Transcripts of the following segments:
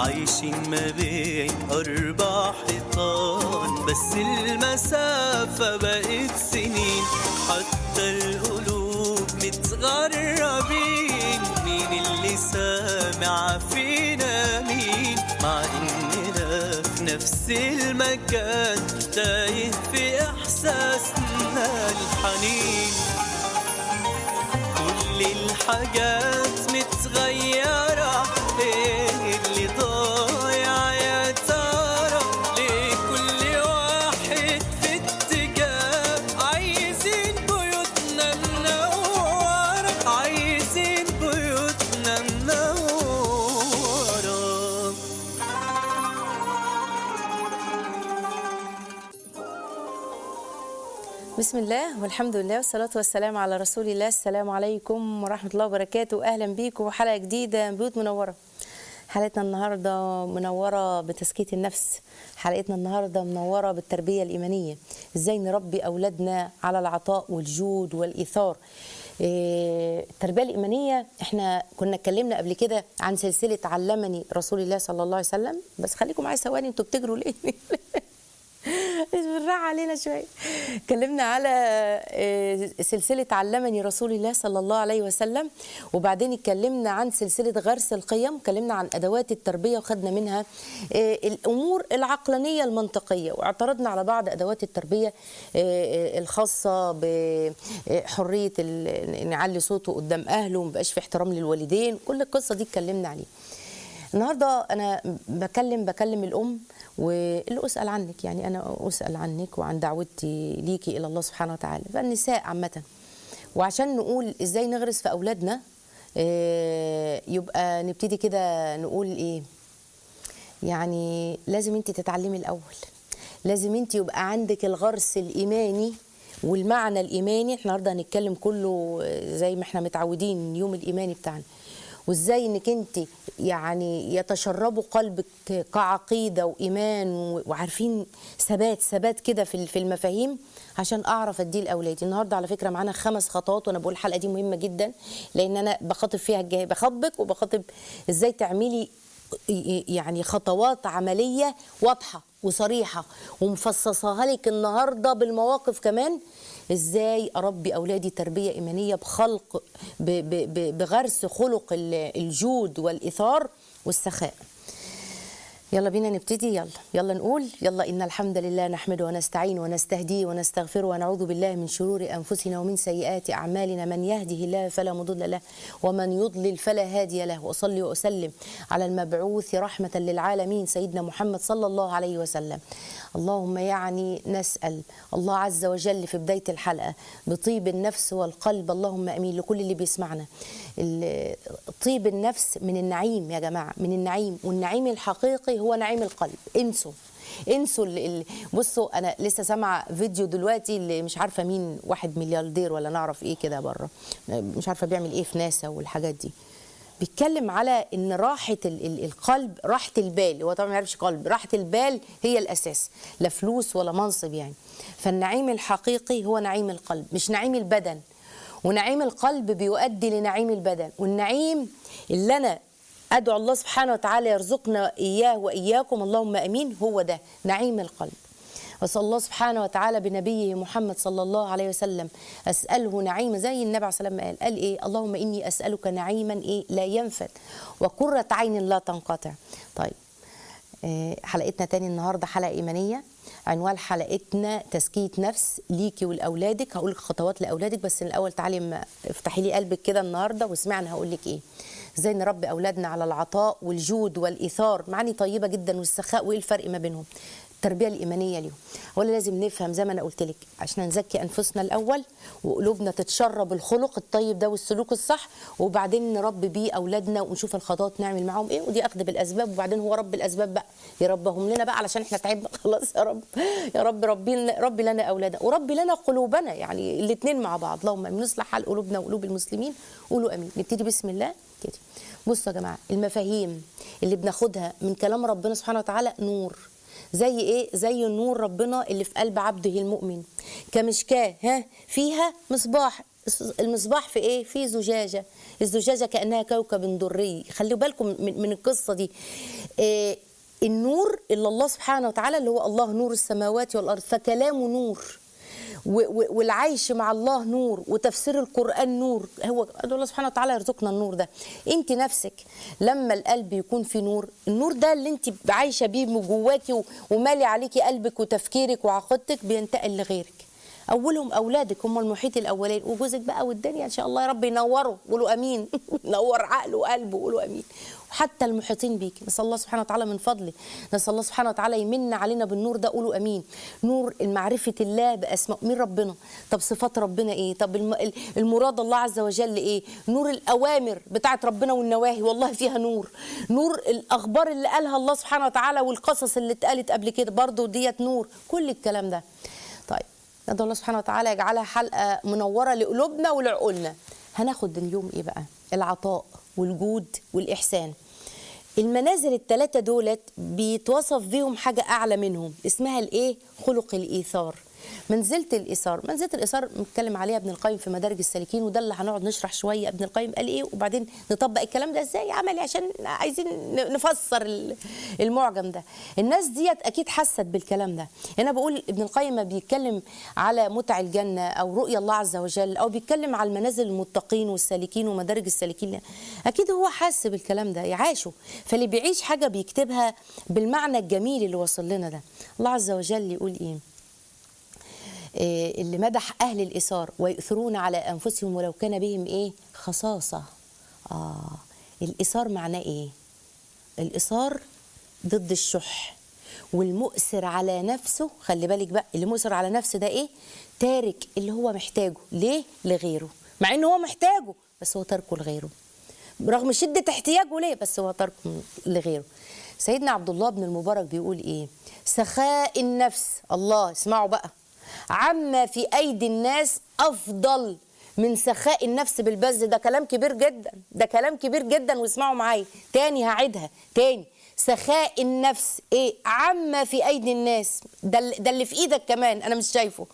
عايشين ما بين أربع حيطان بس المسافة بقت سنين حتى القلوب متغربين مين اللي سامع فينا مين مع إننا في نفس المكان تايه في إحساسنا الحنين كل الحاجات متغيرة ايه اللي ضايع يا ترى ليه كل واحد في اتجاه عايزين بيوتنا منورة عايزين بيوتنا منورة بسم الله والحمد لله والصلاة والسلام على رسول الله السلام عليكم ورحمة الله وبركاته أهلا بيكم وحلقة جديدة من بيوت منورة حلقتنا النهاردة منورة بتزكية النفس حلقتنا النهاردة منورة بالتربية الإيمانية إزاي نربي أولادنا على العطاء والجود والإيثار إيه، التربية الإيمانية احنا كنا اتكلمنا قبل كده عن سلسلة علمني رسول الله صلى الله عليه وسلم بس خليكم معايا ثواني انتوا بتجروا ليه بالراحة علينا شوية اتكلمنا على آه، سلسلة علمني رسول الله صلى الله عليه وسلم وبعدين اتكلمنا عن سلسلة غرس القيم اتكلمنا عن أدوات التربية وخدنا منها آه، الأمور العقلانية المنطقية واعترضنا على بعض أدوات التربية آه، الخاصة بحرية ال- نعلي صوته قدام أهله ومبقاش في احترام للوالدين كل القصة دي اتكلمنا عليها النهارده انا بكلم بكلم الام واللي اسال عنك يعني انا اسال عنك وعن دعوتي ليكي الى الله سبحانه وتعالى فالنساء عامه وعشان نقول ازاي نغرس في اولادنا آه، يبقى نبتدي كده نقول ايه يعني لازم انت تتعلمي الاول لازم انت يبقى عندك الغرس الايماني والمعنى الايماني احنا النهارده هنتكلم كله زي ما احنا متعودين يوم الايماني بتاعنا وازاي انك انت يعني يتشربوا قلبك كعقيده وايمان و- وعارفين ثبات ثبات كده في في المفاهيم عشان اعرف اديه لاولادي النهارده على فكره معانا خمس خطوات وانا بقول الحلقه دي مهمه جدا لان انا بخاطب فيها الجاي بخاطبك وبخاطب ازاي تعملي يعني خطوات عمليه واضحه وصريحه ومفصصاها لك النهارده بالمواقف كمان ازاي اربي اولادي تربيه ايمانيه بخلق ب- ب- ب- بغرس خلق ال- الجود والايثار والسخاء يلا بينا نبتدي يلا يلا نقول يلا إن الحمد لله نحمده ونستعين ونستهديه ونستغفره ونعوذ بالله من شرور أنفسنا ومن سيئات أعمالنا من يهده الله فلا مضل له ومن يضلل فلا هادي له وأصلي وأسلم على المبعوث رحمة للعالمين سيدنا محمد صلى الله عليه وسلم اللهم يعني نسأل الله عز وجل في بداية الحلقة بطيب النفس والقلب اللهم أمين لكل اللي بيسمعنا ال- طيب النفس من النعيم يا جماعة من النعيم والنعيم الحقيقي هو نعيم القلب انسوا انسوا ال- ال- بصوا انا لسه سامعه فيديو دلوقتي اللي مش عارفه مين واحد ملياردير ولا نعرف ايه كده بره مش عارفه بيعمل ايه في ناسا والحاجات دي بيتكلم على ان راحه ال- ال- القلب راحه البال هو طبعا ما يعرفش قلب راحه البال هي الاساس لا فلوس ولا منصب يعني فالنعيم الحقيقي هو نعيم القلب مش نعيم البدن ونعيم القلب بيؤدي لنعيم البدن والنعيم اللي انا ادعو الله سبحانه وتعالى يرزقنا اياه واياكم اللهم امين هو ده نعيم القلب وصلى الله سبحانه وتعالى بنبيه محمد صلى الله عليه وسلم اساله نعيما زي النبي عليه الصلاه والسلام قال قال ايه اللهم اني اسالك نعيما ايه لا ينفد وقره عين لا تنقطع طيب آه، حلقتنا تاني النهارده حلقه ايمانيه عنوان حلقتنا تزكيه نفس ليكي ولاولادك هقول لك خطوات لاولادك بس الاول تعالي ما افتحي لي قلبك كده النهارده واسمعنا هقول لك ايه ازاي نربي اولادنا على العطاء والجود والايثار معاني طيبه جدا والسخاء وايه الفرق ما بينهم التربيه الايمانيه ليهم اولا لازم نفهم زي ما انا قلت لك عشان نزكي انفسنا الاول وقلوبنا تتشرب الخلق الطيب ده والسلوك الصح وبعدين نربي بيه اولادنا ونشوف الخطوات نعمل معاهم ايه ودي اخذ بالاسباب وبعدين هو رب الاسباب بقى يربهم لنا بقى علشان احنا تعبنا خلاص يا رب يا رب ربي لنا ربي لنا اولادنا وربي لنا قلوبنا يعني الاثنين مع بعض اللهم امين نصلح حال قلوبنا وقلوب المسلمين قولوا امين نبتدي بسم الله نبتدي بصوا يا جماعه المفاهيم اللي بناخدها من كلام ربنا سبحانه وتعالى نور زي ايه زي نور ربنا اللي في قلب عبده المؤمن كمشكاه ها فيها مصباح المصباح في ايه في زجاجه الزجاجه كانها كوكب دري خلوا بالكم من, من القصه دي آه النور اللي الله سبحانه وتعالى اللي هو الله نور السماوات والارض فكلامه نور و- و- والعيش مع الله نور وتفسير القرآن نور هو الله سبحانه وتعالى يرزقنا النور ده انت نفسك لما القلب يكون في نور النور ده اللي انت عايشة بيه من جواكي و- ومالي عليكي قلبك وتفكيرك وعقيدتك بينتقل لغيرك اولهم اولادك هم المحيط الاولاني وجوزك بقى والدنيا ان شاء الله يا رب ينوروا قولوا امين نور عقله وقلبه قولوا امين وحتى المحيطين بيك نسال الله سبحانه وتعالى من فضله نسال الله سبحانه وتعالى يمن علينا بالنور ده قولوا امين نور معرفه الله باسماء مين ربنا طب صفات ربنا ايه طب الم- المراد الله عز وجل ايه نور الاوامر بتاعت ربنا والنواهي والله فيها نور نور الاخبار اللي قالها الله سبحانه وتعالى والقصص اللي اتقالت قبل كده برضو ديت نور كل الكلام ده طيب ندعو الله سبحانه وتعالى يجعلها حلقه منوره لقلوبنا ولعقولنا هناخد اليوم ايه بقى العطاء والجود والاحسان المنازل الثلاثه دولت بيتوصف بيهم حاجه اعلى منهم اسمها الايه خلق الايثار منزله الايثار منزله الايثار بنتكلم عليها ابن القيم في مدارج السالكين وده اللي هنقعد نشرح شويه ابن القيم قال ايه وبعدين نطبق الكلام ده ازاي عملي عشان عايزين نفسر ال- المعجم ده الناس ديت اكيد حست بالكلام ده انا بقول ابن القيم ما بيتكلم على متع الجنه او رؤيا الله عز وجل او بيتكلم على المنازل المتقين والسالكين ومدارج السالكين لا. اكيد هو حاسس بالكلام ده يعاشه فاللي بيعيش حاجه بيكتبها بالمعنى الجميل اللي وصل لنا ده الله عز وجل يقول ايه إيه اللي مدح اهل الايثار ويؤثرون على انفسهم ولو كان بهم ايه خصاصه اه الايثار معناه ايه الايثار ضد الشح والمؤثر على نفسه خلي بالك بقى اللي مؤثر على نفسه ده ايه تارك اللي هو محتاجه ليه لغيره مع ان هو محتاجه بس هو تركه لغيره رغم شدة احتياجه ليه بس هو تركه لغيره سيدنا عبد الله بن المبارك بيقول ايه سخاء النفس الله اسمعوا بقى عما في ايدي الناس افضل من سخاء النفس بالبذل ده كلام كبير جدا ده كلام كبير جدا واسمعوا معايا تاني هعيدها تاني سخاء النفس ايه عما في ايدي الناس ده اللي- ده اللي في ايدك كمان انا مش شايفه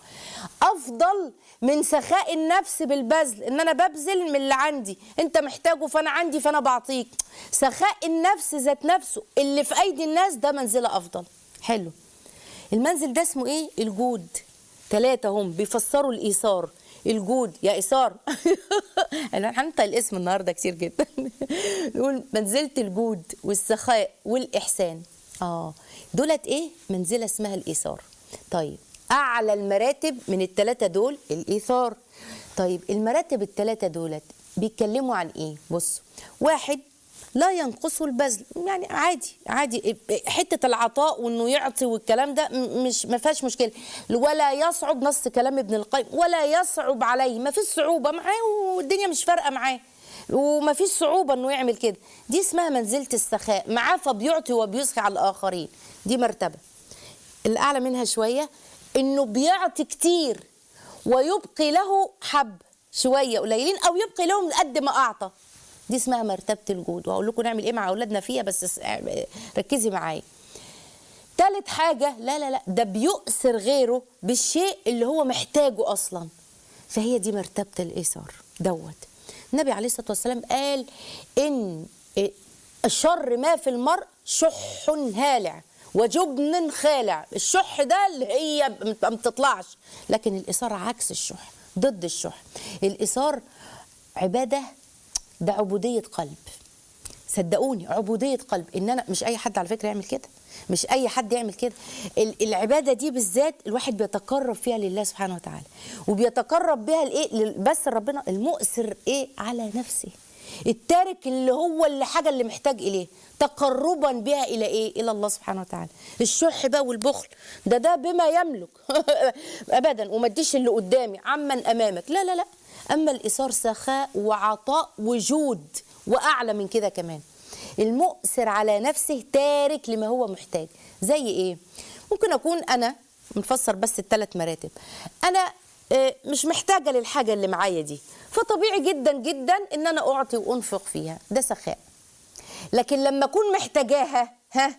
افضل من سخاء النفس بالبذل ان انا ببذل من اللي عندي انت محتاجه فانا عندي فانا بعطيك سخاء النفس ذات نفسه اللي في ايدي الناس ده منزله افضل حلو المنزل ده اسمه ايه الجود ثلاثة هم بيفسروا الإيثار الجود يا إيثار أنا هنطق الاسم النهاردة كتير جدا نقول منزلة الجود والسخاء والإحسان آه دولت إيه منزلة اسمها الإيثار طيب أعلى المراتب من الثلاثة دول الإيثار طيب المراتب الثلاثة دولت بيتكلموا عن إيه بص واحد لا ينقصه البذل يعني عادي عادي حته العطاء وانه يعطي والكلام ده م- مش ما فيهاش مشكله ولا يصعب نص كلام ابن القيم ولا يصعب عليه ما فيش صعوبه معاه والدنيا مش فارقه معاه وما فيش صعوبه انه يعمل كده دي اسمها منزله السخاء معاه فبيعطي وبيسخي على الاخرين دي مرتبه الاعلى منها شويه انه بيعطي كتير ويبقي له حب شويه قليلين او يبقي لهم قد ما اعطى دي اسمها مرتبه الجود وهقول لكم نعمل ايه مع اولادنا فيها بس اس- ركزي معايا تالت حاجه لا لا لا ده بيؤثر غيره بالشيء اللي هو محتاجه اصلا فهي دي مرتبه الايثار دوت النبي عليه الصلاه والسلام قال ان الشر ما في المرء شح هالع وجبن خالع الشح ده اللي هي ما بتطلعش لكن الايثار عكس الشح ضد الشح الايثار عباده ده عبوديه قلب صدقوني عبودية قلب ان انا مش اي حد على فكرة يعمل كده مش اي حد يعمل كده ال- العبادة دي بالذات الواحد بيتقرب فيها لله سبحانه وتعالى وبيتقرب بها لايه لل- بس ربنا المؤثر ايه على نفسه التارك اللي هو اللي حاجة اللي محتاج إليه تقربا بها إلى إيه؟ إلى الله سبحانه وتعالى الشح بقى والبخل ده ده بما يملك أبدا وما اديش اللي قدامي عمن أمامك لا لا لا أما الإيثار سخاء وعطاء وجود وأعلى من كده كمان المؤثر على نفسه تارك لما هو محتاج زي إيه؟ ممكن أكون أنا نفسر بس الثلاث مراتب أنا آه، مش محتاجة للحاجة اللي معايا دي فطبيعي جدا جدا ان انا اعطي وانفق فيها ده سخاء لكن لما اكون محتاجاها ها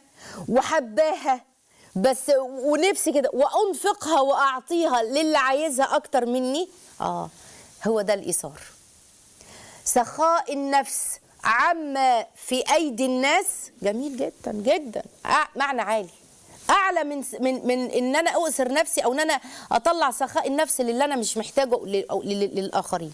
وحباها بس ونفسي كده وانفقها واعطيها للي عايزها اكتر مني اه هو ده الايثار سخاء النفس عما في ايدي الناس جميل جدا جدا أع- معنى عالي اعلى من من من ان انا اؤثر نفسي او ان انا اطلع سخاء النفس اللي انا مش محتاجه لل- أو لل- للاخرين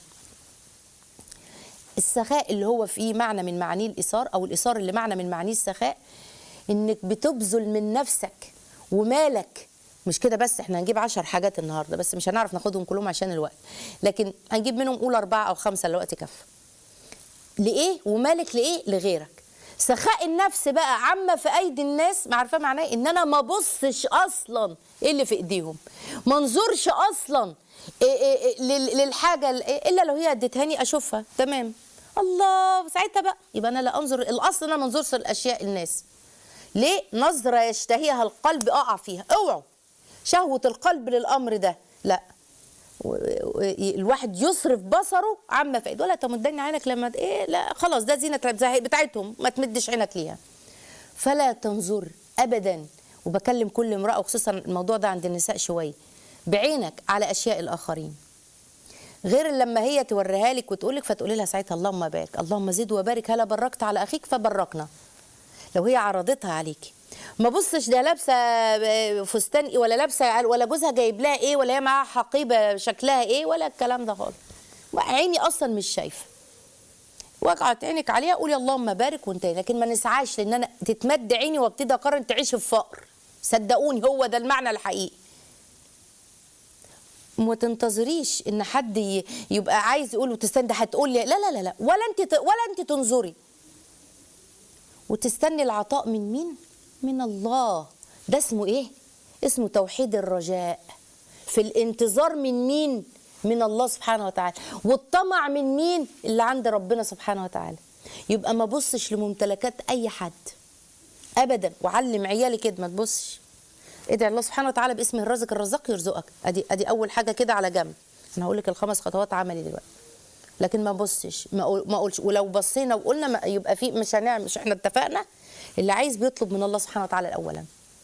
السخاء اللي هو فيه معنى من معانيه الايثار او الايثار اللي معنى من معانيه السخاء انك بتبذل من نفسك ومالك مش كده بس احنا هنجيب عشر حاجات النهارده بس مش هنعرف ناخدهم كلهم عشان الوقت لكن هنجيب منهم قول اربعه او خمسه الوقت كفى لايه ومالك لايه لغيرك سخاء النفس بقى عامه في ايدي الناس ما عارفه معناه إيه؟ ان انا ما ابصش اصلا ايه اللي في ايديهم ما انظرش اصلا إيه إيه إيه لل- للحاجه ال- إيه الا لو هي اديتهاني اشوفها تمام الله ساعتها بقى يبقى انا لا انظر الاصل انا ما انظرش الاشياء الناس ليه نظره يشتهيها القلب اقع فيها اوعوا شهوه القلب للامر ده لا و- و- الواحد يصرف بصره عما فائد ولا تمدن عينك لما ايه لا خلاص ده زينه بتاع- بتاعتهم ما تمدش عينك ليها فلا تنظر ابدا وبكلم كل امراه وخصوصا الموضوع ده عند النساء شويه بعينك على اشياء الاخرين غير لما هي توريها لك وتقول لك فتقولي لها ساعتها اللهم بارك اللهم زد وبارك هلا بركت على اخيك فبركنا لو هي عرضتها عليكي ما بصش ده لابسه فستان ايه ولا لابسه ولا جوزها جايب لها ايه ولا هي معاها حقيبه شكلها ايه ولا الكلام ده خالص عيني اصلا مش شايفه وقعت عينك عليها قولي اللهم بارك وانتهي لكن ما نسعاش لان انا تتمد عيني وابتدي اقارن تعيش في فقر صدقوني هو ده المعنى الحقيقي ما تنتظريش ان حد ي- يبقى عايز يقول وتستنى هتقول لي لا لا لا لا ولا انت ت- ولا انت تنظري وتستني العطاء من مين من الله ده اسمه ايه اسمه توحيد الرجاء في الانتظار من مين من الله سبحانه وتعالى والطمع من مين اللي عند ربنا سبحانه وتعالى يبقى ما بصش لممتلكات اي حد ابدا وعلم عيالي كده ما تبصش ادعي الله سبحانه وتعالى باسمه الرازق الرزاق يرزقك ادي ادي اول حاجه كده على جنب انا هقول لك الخمس خطوات عملي دلوقتي لكن ما بصش ما أقول- ما اقولش ولو بصينا وقلنا ما يبقى في مش هنعمل مش احنا اتفقنا اللي عايز بيطلب من الله سبحانه وتعالى اولا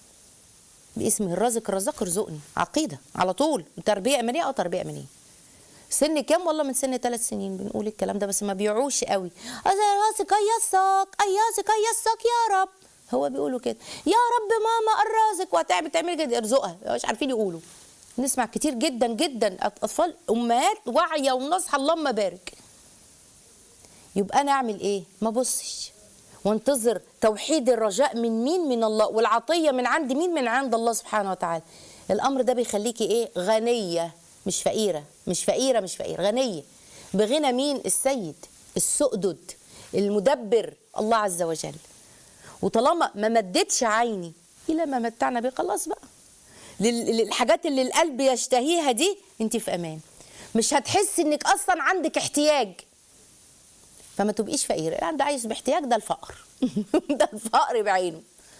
باسمه الرازق الرزاق ارزقني عقيده على طول تربيه ايمانيه او تربيه ايمانيه سن كام والله من سن ثلاث سنين بنقول الكلام ده بس ما بيعوش قوي راسك يسك اياسك يسك يا رب هو بيقولوا كده يا رب ماما الرازق وهتعمل تعمل كده ارزقها مش عارفين يقولوا نسمع كتير جدا جدا اطفال امهات واعيه وناصحه اللهم بارك يبقى انا اعمل ايه ما بصش وانتظر توحيد الرجاء من مين من الله والعطيه من عند مين من عند الله سبحانه وتعالى الامر ده بيخليكي ايه غنيه مش فقيره مش فقيره مش فقيره غنيه بغنى مين السيد السؤدد المدبر الله عز وجل وطالما ما مدتش عيني الى ما متعنا بيه خلاص بقى لل- للحاجات اللي القلب يشتهيها دي انت في امان مش هتحسي انك اصلا عندك احتياج فما تبقيش فقيره اللي عنده عايش باحتياج ده الفقر ده الفقر بعينه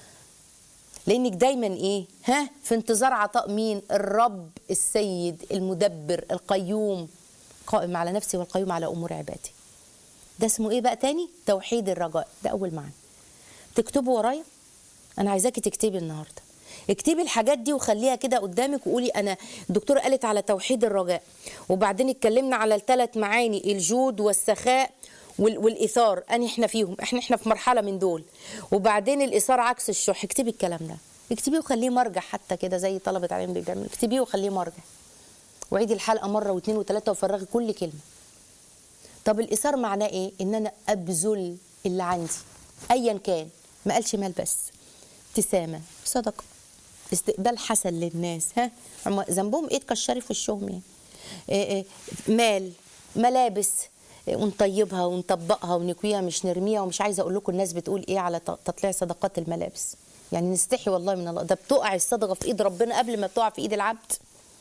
لانك دايما ايه ها في انتظار عطاء مين الرب السيد المدبر القيوم قائم على نفسي والقيوم على امور عبادي ده اسمه ايه بقى تاني توحيد الرجاء ده اول معنى تكتبوا ورايا انا عايزاكي تكتبي النهارده اكتبي الحاجات دي وخليها كده قدامك وقولي انا الدكتوره قالت على توحيد الرجاء وبعدين اتكلمنا على الثلاث معاني الجود والسخاء وال- والايثار ان احنا فيهم احنا احنا في مرحله من دول وبعدين الايثار عكس الشح اكتبي الكلام ده اكتبيه وخليه مرجع حتى كده زي طلبه علم بيعملوا اكتبيه وخليه مرجع وعيدي الحلقه مره واثنين وثلاثه وفرغي كل كلمه طب الايثار معناه ايه ان انا ابذل اللي عندي ايا كان ما قالش مال بس ابتسامه صدقه استقبال حسن للناس ها هم ذنبهم ايه تكشري في وشهم يعني إيه إيه مال ملابس إيه ونطيبها ونطبقها ونكويها مش نرميها ومش عايزه اقول لكم الناس بتقول ايه على ت- تطليع صدقات الملابس يعني نستحي والله من الله ده بتقع الصدقه في ايد ربنا قبل ما بتقع في ايد العبد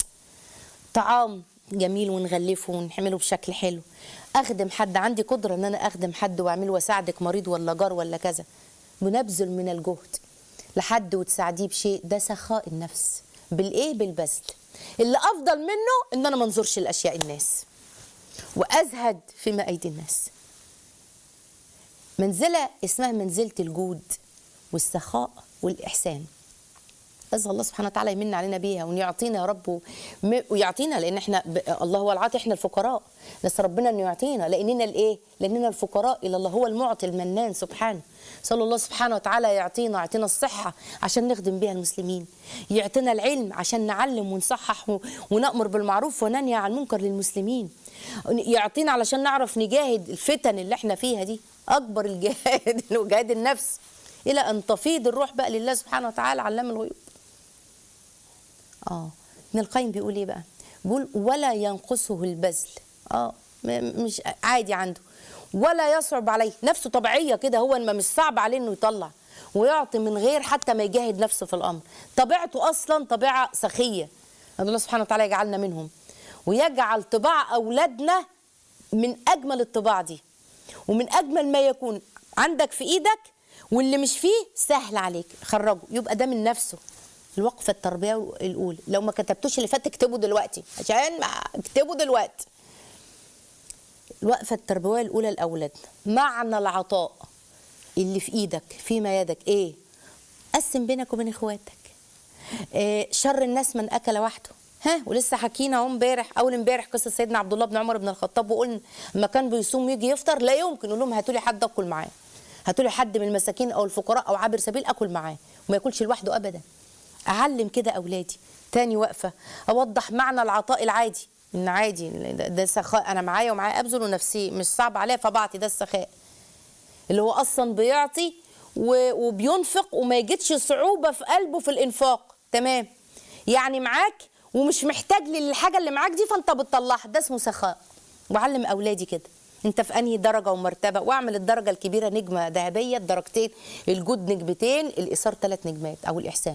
طعام جميل ونغلفه ونعمله بشكل حلو اخدم حد عندي قدره ان انا اخدم حد واعمله واساعدك مريض ولا جار ولا كذا بنبذل من الجهد لحد وتساعديه بشيء ده سخاء النفس بالايه بالبذل اللي افضل منه ان انا ما انظرش لاشياء الناس وازهد فيما ايدي الناس منزله اسمها منزله الجود والسخاء والاحسان اسال الله سبحانه وتعالى يمن علينا بيها وان يعطينا يا رب وم- ويعطينا لان احنا ب... الله هو العاطي احنا الفقراء نسال ربنا انه يعطينا لاننا الايه لاننا الفقراء الى الله هو المعطي المنان سبحانه صلى الله سبحانه وتعالى يعطينا يعطينا الصحه عشان نخدم بها المسلمين يعطينا العلم عشان نعلم ونصحح و... ونامر بالمعروف وننهي عن المنكر للمسلمين يعطينا علشان نعرف نجاهد الفتن اللي احنا فيها دي اكبر الجهاد اللي هو جهاد النفس الى ان تفيض الروح بقى لله سبحانه وتعالى علام الغيوب اه ابن القيم بيقول ايه بقى بيقول ولا ينقصه البذل اه م- مش عادي عنده ولا يصعب عليه نفسه طبيعيه كده هو ما مش صعب عليه انه يطلع ويعطي من غير حتى ما يجاهد نفسه في الامر طبيعته اصلا طبيعه سخيه الله سبحانه وتعالى يجعلنا منهم ويجعل طباع اولادنا من اجمل الطباع دي ومن اجمل ما يكون عندك في ايدك واللي مش فيه سهل عليك خرجه يبقى ده من نفسه الوقفه التربيه الاولى لو ما كتبتوش اللي فات اكتبه دلوقتي عشان ما اكتبه دلوقتي الوقفه التربويه الاولى لاولادنا معنى العطاء اللي في ايدك فيما يدك ايه قسم بينك وبين اخواتك آه، شر الناس من اكل وحده ها ولسه حكينا اهو امبارح اول امبارح قصه سيدنا عبد الله بن عمر بن الخطاب وقلنا لما كان بيصوم يجي يفطر لا يمكن يقول لهم هاتوا لي حد اكل معاه هاتوا لي حد من المساكين او الفقراء او عابر سبيل اكل معاه وما ياكلش لوحده ابدا اعلم كده اولادي تاني وقفه اوضح معنى العطاء العادي ان عادي ده ده سخاء انا معايا ومعايا ابذل ونفسي مش صعب عليا فبعطي ده السخاء اللي هو اصلا بيعطي و- وبينفق وما يجدش صعوبه في قلبه في الانفاق تمام يعني معاك ومش محتاج للحاجه اللي معاك دي فانت بتطلعها ده اسمه سخاء وعلم اولادي كده انت في انهي درجه ومرتبه واعمل الدرجه الكبيره نجمه ذهبيه الدرجتين الجود نجمتين الايثار ثلاث نجمات او الاحسان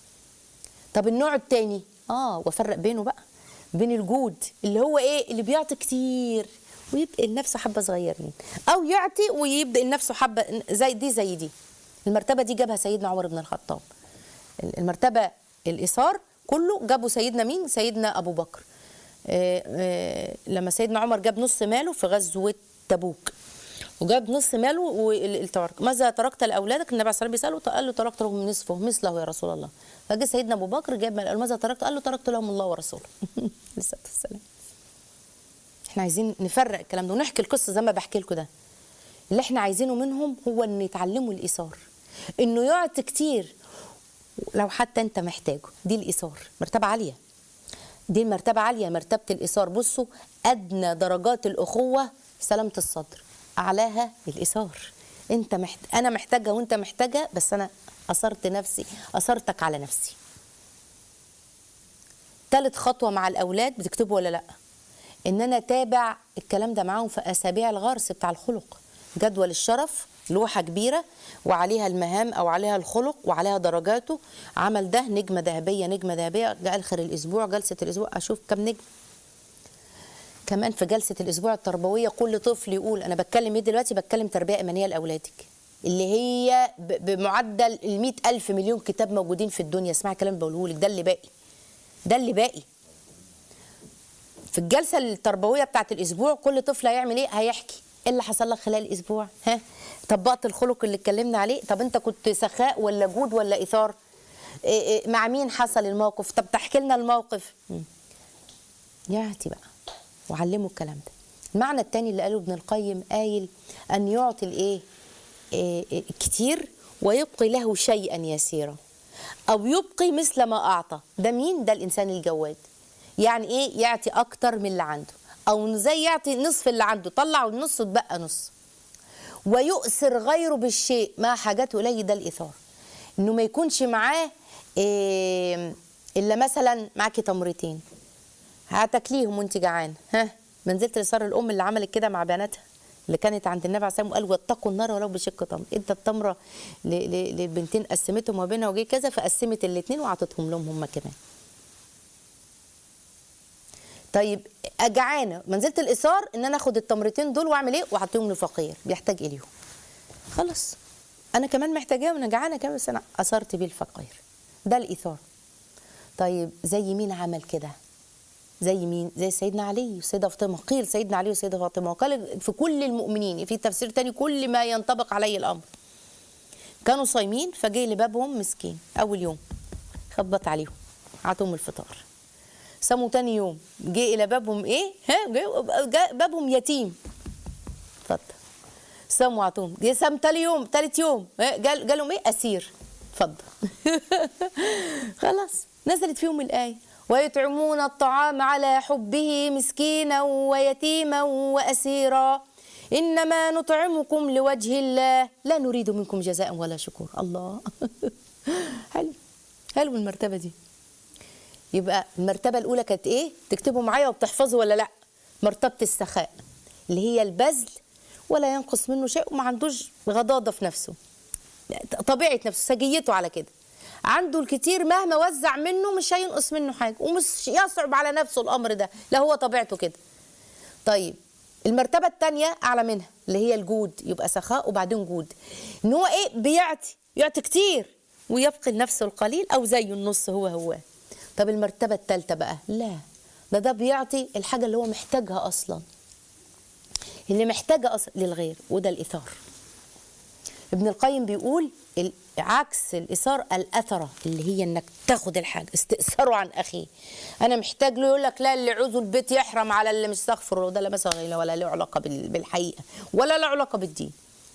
طب النوع التاني اه وافرق بينه بقى بين الجود اللي هو ايه اللي بيعطي كتير ويبقى لنفسه حبه صغيرين او يعطي ويبدا لنفسه حبه زي دي زي دي المرتبه دي جابها سيدنا عمر بن الخطاب المرتبه الايثار كله جابه سيدنا مين سيدنا ابو بكر آه، آه، لما سيدنا عمر جاب نص ماله في غزوه تبوك وجاب نص ماله والترك ماذا تركت لاولادك النبي عليه الصلاه والسلام بيساله قال له تركت لهم نصفه مثله يا رسول الله فجاء سيدنا ابو بكر جاب مال قال له ماذا تركت قال له تركت لهم الله ورسوله عليه الصلاه والسلام احنا عايزين نفرق الكلام ده ونحكي القصه زي ما بحكي لكم ده اللي احنا عايزينه منهم هو ان يتعلموا الايثار انه يعطي كتير لو حتى انت محتاجه دي الايثار مرتبه عاليه دي المرتبه عاليه مرتبه الايثار بصوا ادنى درجات الاخوه سلامه الصدر اعلاها الايثار انت محت... انا محتاجه وانت محتاجه بس انا اثرت نفسي اثرتك على نفسي تالت خطوه مع الاولاد بتكتبوا ولا لا ان انا اتابع الكلام ده معاهم في اسابيع الغرس بتاع الخلق جدول الشرف لوحه كبيره وعليها المهام او عليها الخلق وعليها درجاته عمل ده نجمه ذهبيه نجمه ذهبيه جاء اخر الاسبوع جلسه الاسبوع اشوف كم نجم كمان في جلسه الاسبوع التربويه كل طفل يقول انا بتكلم ايه دلوقتي بتكلم تربيه ايمانيه لاولادك اللي هي ب- بمعدل ال ألف مليون كتاب موجودين في الدنيا اسمعي الكلام اللي بقوله لك ده اللي باقي ده اللي باقي في الجلسه التربويه بتاعت الاسبوع كل طفل هيعمل ايه هيحكي ايه اللي حصل لك خلال الاسبوع ها طبقت الخلق اللي اتكلمنا عليه طب انت كنت سخاء ولا جود ولا ايثار إيه إيه مع مين حصل الموقف طب تحكي لنا الموقف مم. يعطي بقى وعلموا الكلام ده المعنى الثاني اللي قاله ابن القيم قايل ان يعطي الايه إيه إيه كتير ويبقي له شيئا يسيرا او يبقي مثل ما اعطى ده مين ده الانسان الجواد يعني ايه يعطي اكتر من اللي عنده او زي يعطي نصف اللي عنده طلع النص وتبقى نص ويؤثر غيره بالشيء ما حاجته اليه ده الايثار انه ما يكونش معاه إيه الا مثلا معاكي تمرتين هتاكليهم وانت جعان ها منزلت لصار الام اللي عملت كده مع بناتها اللي كانت عند النبي عليه الصلاه والسلام وقال واتقوا النار ولو بشق تمر ادى التمره ل- ل- للبنتين قسمتهم ما بينها وجه كذا فقسمت الاثنين وعطتهم لهم هم كمان طيب جعانه منزلت الايثار ان انا اخد التمرتين دول واعمل ايه واعطيهم لفقير بيحتاج اليهم خلاص انا كمان محتاجاهم انا جعانه كمان بس انا اثرت بيه الفقير ده الايثار طيب زي مين عمل كده زي مين زي سيدنا علي وسيدة فاطمة قيل سيدنا علي وسيدة فاطمة وقال في كل المؤمنين في تفسير تاني كل ما ينطبق عليه الأمر كانوا صايمين فجه لبابهم مسكين أول يوم خبط عليهم عطوهم الفطار سموا تاني يوم جه الى بابهم ايه ها جه جه بابهم يتيم اتفضل سموا عطوهم جه سم تاني يوم تالت يوم ها، جال جالهم ايه اسير اتفضل خلاص نزلت فيهم الايه ويطعمون الطعام على حبه مسكينا ويتيما واسيرا انما نطعمكم لوجه الله لا نريد منكم جزاء ولا شكور الله حلو حلو المرتبه دي يبقى المرتبة الأولى كانت إيه؟ تكتبوا معايا وبتحفظوا ولا لأ؟ مرتبة السخاء اللي هي البذل ولا ينقص منه شيء وما عندوش غضاضة في نفسه طبيعة نفسه سجيته على كده عنده الكتير مهما وزع منه مش هينقص منه حاجة ومش يصعب على نفسه الأمر ده لا هو طبيعته كده طيب المرتبة الثانية أعلى منها اللي هي الجود يبقى سخاء وبعدين جود إن هو إيه بيعطي يعطي كتير ويبقي لنفسه القليل أو زيه النص هو هو طب المرتبة الثالثة بقى لا ده ده بيعطي الحاجة اللي هو محتاجها أصلا اللي محتاجة أصلا للغير وده الإيثار ابن القيم بيقول ال- عكس الإثار الأثرة اللي هي إنك تاخد الحاجة استئثاره عن أخيه أنا محتاج له يقول لك لا اللي عوزه البيت يحرم على اللي مش استغفر ده لا مثلا ولا له علاقة بال- بالحقيقة ولا له علاقة بالدين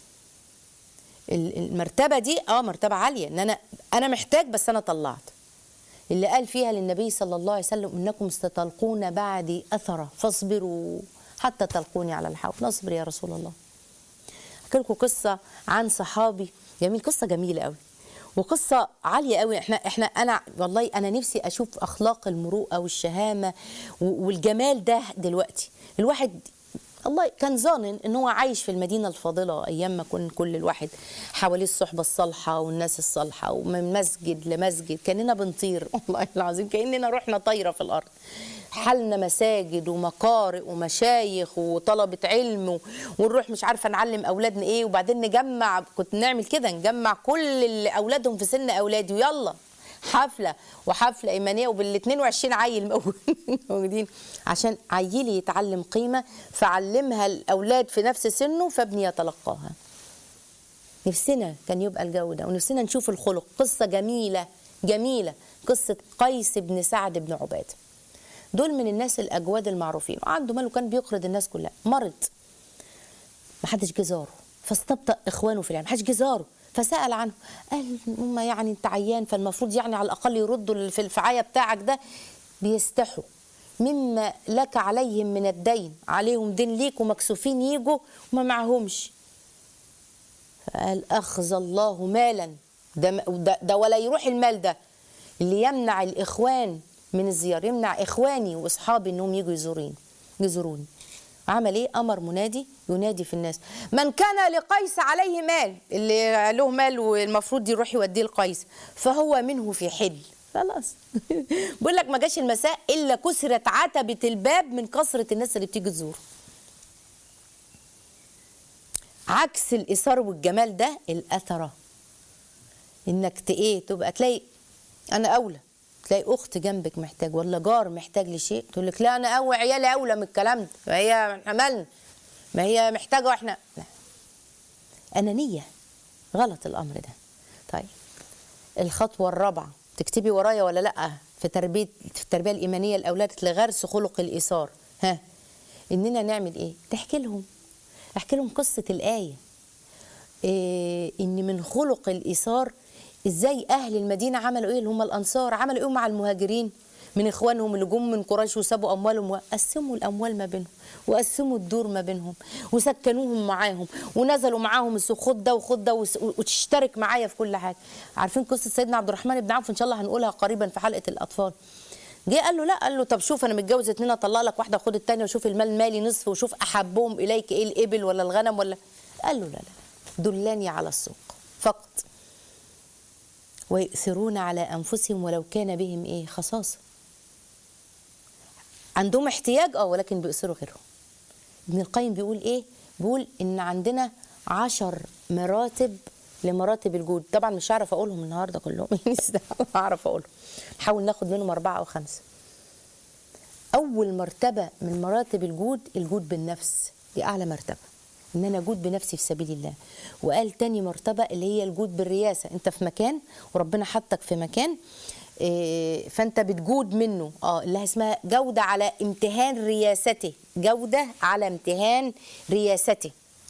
ال- المرتبة دي اه مرتبة عالية ان انا انا محتاج بس انا طلعت اللي قال فيها للنبي صلى الله عليه وسلم انكم ستلقون بعدي اثرة فاصبروا حتى تلقوني على الحوض نصبر يا رسول الله احكي لكم قصه عن صحابي جميل قصه جميله قوي وقصه عاليه قوي احنا احنا انا والله انا نفسي اشوف اخلاق المروءه والشهامه و- والجمال ده دلوقتي الواحد الله كان ظانن ان هو عايش في المدينه الفاضله ايام ما كان كل الواحد حواليه الصحبه الصالحه والناس الصالحه ومن مسجد لمسجد كاننا بنطير والله العظيم كاننا رحنا طايره في الارض حالنا مساجد ومقارئ ومشايخ وطلبة علم و- ونروح مش عارفة نعلم أولادنا إيه وبعدين نجمع كنت نعمل كده نجمع كل اللي أولادهم في سن أولادي ويلا حفلة وحفلة إيمانية وبال 22 عيل موجود- موجودين عشان عيلي يتعلم قيمة فعلمها الأولاد في نفس سنه فابني يتلقاها نفسنا كان يبقى الجو ده ونفسنا نشوف الخلق قصة جميلة جميلة قصة قيس بن سعد بن عبادة دول من الناس الأجواد المعروفين وعنده مال وكان بيقرض الناس كلها مرض ما حدش جه زاره فاستبطأ إخوانه في العلم ما حدش جه زاره فسأل عنه قال هم يعني انت عيان فالمفروض يعني على الأقل يردوا في الفعاية بتاعك ده بيستحوا مما لك عليهم من الدين عليهم دين ليك ومكسوفين يجوا وما معهمش فقال أخذ الله مالا ده, ده, ده ولا يروح المال ده اللي يمنع الإخوان من الزيارة يمنع إخواني وأصحابي إنهم يجوا يزورين يزوروني عمل إيه؟ أمر منادي ينادي في الناس من كان لقيس عليه مال اللي له مال والمفروض يروح يوديه لقيس فهو منه في حل خلاص بقول لك ما جاش المساء إلا كسرت عتبة الباب من كثرة الناس اللي بتيجي تزور عكس الإثار والجمال ده الأثرة إنك ت- إيه تبقى تلاقي أنا أولى تلاقي أخت جنبك محتاج ولا جار محتاج لشيء تقول لك لا أنا أوي عيالي أولى من الكلام ده ما هي عملنا ما هي محتاجة وإحنا لا أنانية غلط الأمر ده طيب الخطوة الرابعة تكتبي ورايا ولا لأ في تربية في التربية الإيمانية الأولاد لغرس خلق الإيثار ها إننا نعمل إيه؟ تحكي لهم احكي لهم قصة الآية إيه إن من خلق الإيثار إزاي أهل المدينة عملوا إيه اللي هم الأنصار عملوا إيه مع المهاجرين من إخوانهم اللي جم من قريش وسابوا أموالهم وقسموا الأموال ما بينهم وقسموا الدور ما بينهم وسكنوهم معاهم ونزلوا معاهم السوق خد ده وخد ده وس- وتشترك معايا في كل حاجة عارفين قصة سيدنا عبد الرحمن بن عوف إن شاء الله هنقولها قريبا في حلقة الأطفال جه قال له لا قال له طب شوف انا متجوز اتنين اطلق لك واحده خد التانيه وشوف المال مالي نصف وشوف احبهم اليك ايه الابل ولا الغنم ولا قال له لا لا دلاني على السوق فقط ويؤثرون على انفسهم ولو كان بهم ايه خصاصه عندهم احتياج اه ولكن بيؤثروا غيرهم ابن القيم بيقول ايه بيقول ان عندنا عشر مراتب لمراتب الجود طبعا مش هعرف اقولهم النهارده كلهم هعرف اقولهم نحاول ناخد منهم اربعه او خمسه اول مرتبه من مراتب الجود الجود بالنفس دي اعلى مرتبه ان انا اجود بنفسي في سبيل الله وقال تاني مرتبه اللي هي الجود بالرياسه انت في مكان وربنا حطك في مكان إيه، فانت بتجود منه اه اللي اسمها جوده على امتهان رياسته جوده على امتهان رياسته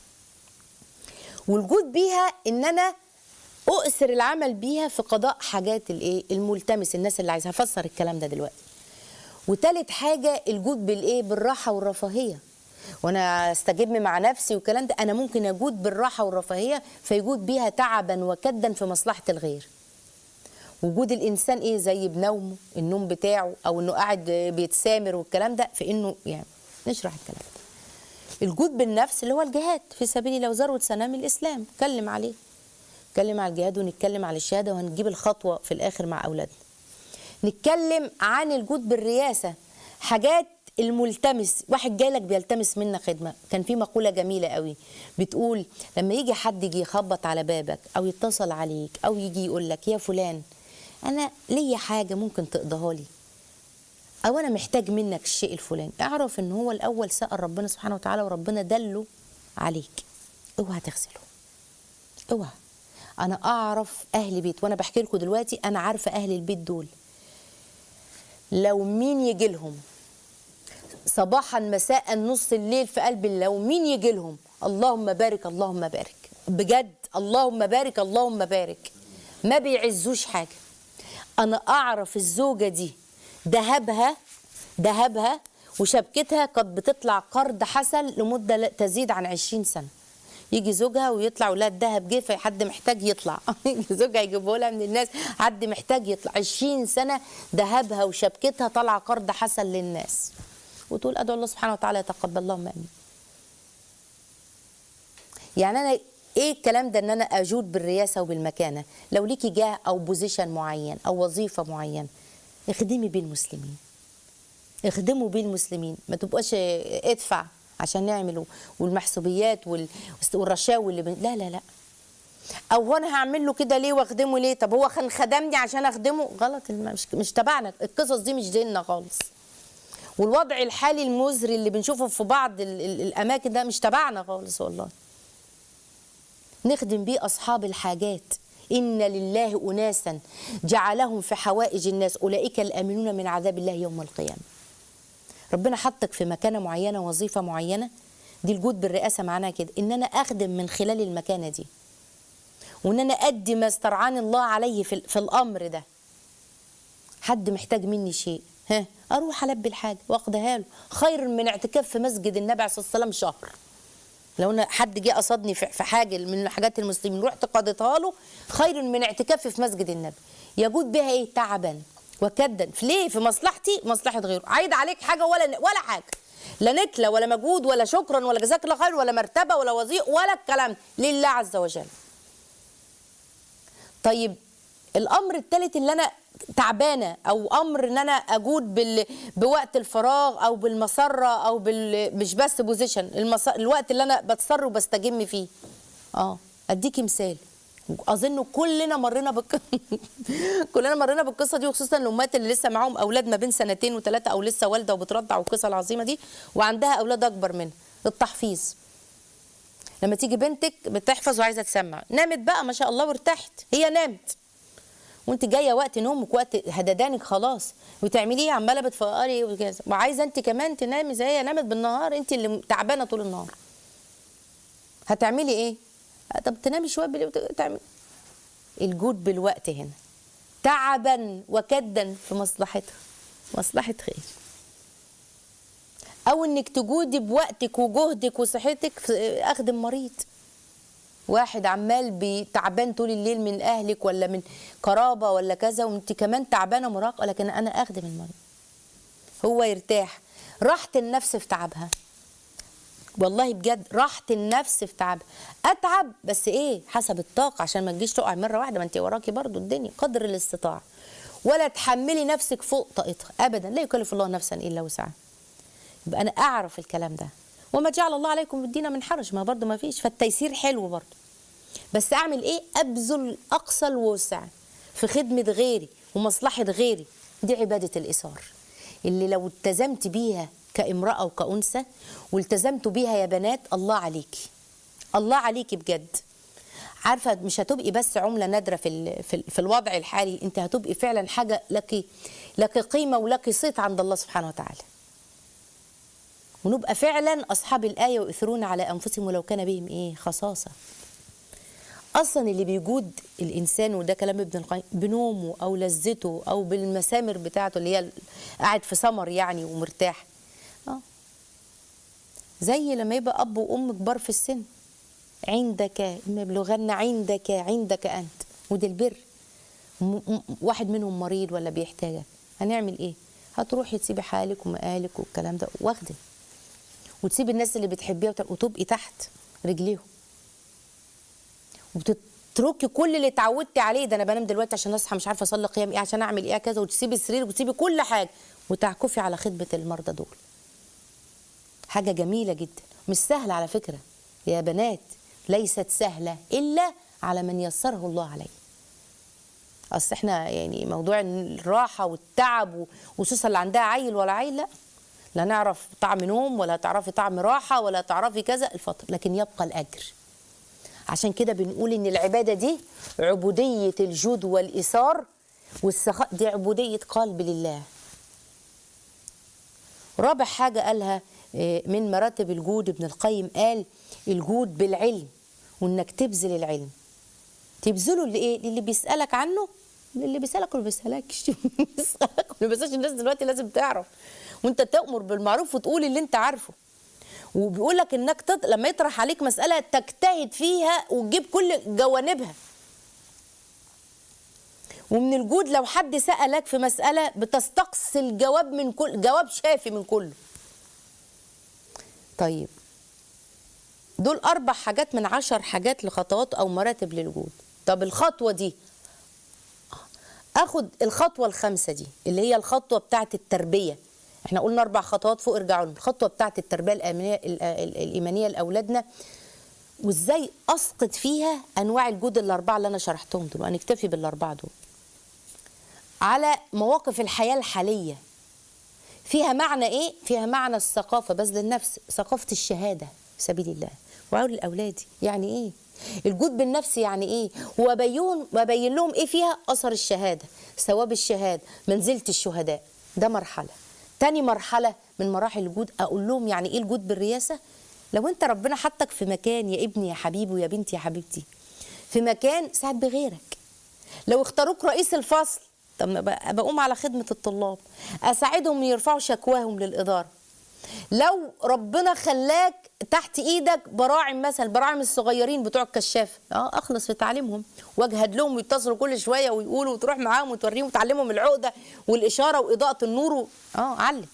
والجود بيها ان انا اؤثر العمل بيها في قضاء حاجات الايه الملتمس الناس اللي عايزها هفسر الكلام ده دلوقتي وتالت حاجه الجود بالايه بالراحه والرفاهيه وانا استجم مع نفسي والكلام ده انا ممكن اجود بالراحه والرفاهيه فيجود بيها تعبا وكدا في مصلحه الغير وجود الانسان ايه زي بنومه النوم بتاعه او انه قاعد بيتسامر والكلام ده في انه يعني نشرح الكلام ده الجود بالنفس اللي هو الجهاد في سبيل الله وذروه سنام الاسلام اتكلم عليه نتكلم على الجهاد ونتكلم على الشهاده وهنجيب الخطوه في الاخر مع اولادنا نتكلم عن الجود بالرياسه حاجات الملتمس واحد جاي لك بيلتمس منك خدمه كان في مقوله جميله قوي بتقول لما يجي حد يجي يخبط على بابك او يتصل عليك او يجي يقول لك يا فلان انا ليا حاجه ممكن تقضيها لي او انا محتاج منك الشيء الفلاني اعرف ان هو الاول سال ربنا سبحانه وتعالى وربنا دله عليك اوعى تغسله اوعى انا اعرف اهل بيت وانا بحكي لكم دلوقتي انا عارفه اهل البيت دول لو مين يجي لهم صباحا مساء نص الليل في قلب الله لو مين يجي لهم اللهم بارك اللهم بارك بجد اللهم بارك اللهم بارك ما بيعزوش حاجه انا اعرف الزوجه دي ذهبها ذهبها وشبكتها قد بتطلع قرض حسن لمده لا تزيد عن 20 سنه يجي زوجها ويطلع ولا الذهب جه في حد محتاج يطلع يجي زوجها يجيبه لها من الناس حد محتاج يطلع 20 سنه ذهبها وشبكتها طالعه قرض حسن للناس وتقول ادعو الله سبحانه وتعالى يتقبل اللهم امين يعني انا ايه الكلام ده ان انا اجود بالرياسه وبالمكانه لو ليكي جاه او بوزيشن معين او وظيفه معينه اخدمي بيه المسلمين اخدموا بيه المسلمين ما تبقاش ادفع عشان نعمل والمحسوبيات وال- والرشاوي اللي بن... لا لا لا او هو انا هعمل له كده ليه واخدمه ليه طب هو كان خدمني عشان اخدمه غلط الم- مش مش تبعنا القصص دي مش ديننا خالص والوضع الحالي المزري اللي بنشوفه في بعض ال- ال- الاماكن ده مش تبعنا خالص والله نخدم بيه اصحاب الحاجات ان لله اناسا جعلهم في حوائج الناس اولئك الامنون من عذاب الله يوم القيامه ربنا حطك في مكانه معينه وظيفه معينه دي الجود بالرئاسه معناها كده ان انا اخدم من خلال المكانه دي وان انا ادي ما استرعاني الله عليه في, في الامر ده حد محتاج مني شيء ها اروح البي الحاجه واخدها له خير من اعتكاف في مسجد النبي عليه الصلاه والسلام شهر لو انا حد جه قصدني في في حاجه من حاجات المسلمين رحت قضيتها له خير من اعتكافي في مسجد النبي يجود بها ايه تعبا وكدا في ليه في مصلحتي مصلحه غيره عايد عليك حاجه ولا ولا حاجه لا نكله ولا مجهود ولا شكرا ولا جزاك الله خير ولا مرتبه ولا وظيفه ولا الكلام لله عز وجل طيب الامر الثالث اللي انا تعبانه او امر ان انا اجود بال... بوقت الفراغ او بالمسره او بال... مش بس بوزيشن المس... الوقت اللي انا بتصر وبستجم فيه اه اديكي مثال اظن كلنا مرينا بك... كلنا مرينا بالقصه دي وخصوصا الامهات اللي لسه معاهم اولاد ما بين سنتين وثلاثه او لسه والده وبترضع والقصه العظيمه دي وعندها اولاد اكبر منها التحفيظ لما تيجي بنتك بتحفظ وعايزه تسمع نامت بقى ما شاء الله وارتحت هي نامت وانت جايه وقت نومك وقت هددانك خلاص وتعملي ايه عماله بتفقري وكذا وعايزه انت كمان تنامي زي هي نامت بالنهار انت اللي تعبانه طول النهار هتعملي ايه طب تنامي شويه بالليل وت- تعملي الجود بالوقت هنا تعبا وكدا في مصلحتها مصلحه خير او انك تجودي بوقتك وجهدك وصحتك في اخدم مريض واحد عمال بي- تعبان طول الليل من اهلك ولا من قرابه ولا كذا وانت كمان تعبانه مراهقه لكن انا اخدم المريض هو يرتاح راحه النفس في تعبها والله بجد راحه النفس في تعبها اتعب بس ايه حسب الطاقه عشان ما تجيش تقع مره واحده ما انت وراكي برضو الدنيا قدر الاستطاعه ولا تحملي نفسك فوق طاقتها ابدا لا يكلف الله نفسا الا وسعها يبقى انا اعرف الكلام ده وما جعل الله عليكم في الدين من حرج ما برضه ما فيش فالتيسير حلو برضه بس اعمل ايه ابذل اقصى الوسع في خدمه غيري ومصلحه غيري دي عباده الايثار اللي لو التزمت بيها كامراه وكانثى والتزمت بيها يا بنات الله عليكي الله عليكي بجد عارفه مش هتبقي بس عمله نادره في ال- في, ال- في الوضع الحالي انت هتبقي فعلا حاجه لك لك قيمه ولك صيت عند الله سبحانه وتعالى ونبقى فعلا اصحاب الايه ويؤثرون على انفسهم ولو كان بهم ايه خصاصه اصلا اللي بيجود الانسان وده كلام ابن القيم بنومه او لذته او بالمسامر بتاعته اللي هي قاعد في سمر يعني ومرتاح اه زي لما يبقى اب وام كبار في السن عندك اما يبلغن عندك عندك انت وده البر م- م- واحد منهم مريض ولا بيحتاجك هنعمل ايه هتروحي تسيبي حالك ومقالك والكلام ده واخده وتسيبي الناس اللي بتحبيها وت- وتبقي تحت رجليهم وبتتركي كل اللي اتعودتي عليه ده انا بنام دلوقتي عشان اصحى مش عارفه اصلي قيام ايه عشان اعمل ايه كذا وتسيبي السرير وتسيبي كل حاجه وتعكفي على خدمه المرضى دول حاجه جميله جدا مش سهله على فكره يا بنات ليست سهله الا على من يسره الله عليه اصل احنا يعني موضوع الراحه والتعب و- وخصوصا اللي عندها عيل ولا عيل لا لا نعرف طعم نوم ولا تعرفي طعم راحه ولا تعرفي كذا الفتره لكن يبقى الاجر عشان كده بنقول ان العباده دي عبوديه الجود والايثار والسخاء دي عبوديه قلب لله رابع حاجه قالها آه، من مراتب الجود ابن القيم قال الجود بالعلم وانك تبذل العلم تبذله لايه للي بيسالك عنه للي بيسالك واللي بيسالكش بيسالك واللي بيسالش الناس دلوقتي لازم تعرف وانت تامر بالمعروف وتقول اللي انت عارفه وبيقول لك انك تط... لما يطرح عليك مساله تجتهد فيها وتجيب كل جوانبها ومن الجود لو حد سالك في مساله بتستقصي الجواب من كل جواب شافي من كله طيب دول أربع حاجات من عشر حاجات لخطوات أو مراتب للجود طب الخطوة دي أخد الخطوة الخامسة دي اللي هي الخطوة بتاعة التربية احنا قلنا أربع خطوات فوق ارجعوا لهم الخطوة بتاعة التربية الأمنية ال- ال- الإيمانية لأولادنا وإزاي أسقط فيها أنواع الجود الأربعة اللي أنا شرحتهم دول هنكتفي بالأربعة دول على مواقف الحياة الحالية فيها معنى ايه فيها معنى الثقافه بذل النفس ثقافه الشهاده في سبيل الله وعول الاولاد يعني ايه الجود بالنفس يعني ايه وبين وبين لهم ايه فيها اثر الشهاده ثواب الشهاده منزله الشهداء ده مرحله تاني مرحله من مراحل الجود اقول لهم يعني ايه الجود بالرياسه لو انت ربنا حطك في مكان يا ابني يا حبيبي ويا بنتي يا حبيبتي في مكان ساعد بغيرك لو اختاروك رئيس الفصل طب ما بق- بقوم على خدمة الطلاب أساعدهم يرفعوا شكواهم للإدارة لو ربنا خلاك تحت ايدك براعم مثلا براعم الصغيرين بتوع الكشاف اه اخلص في تعليمهم واجهد لهم ويتصلوا كل شويه ويقولوا وتروح معاهم وتوريهم وتعلمهم العقده والاشاره واضاءه النور و... اه علم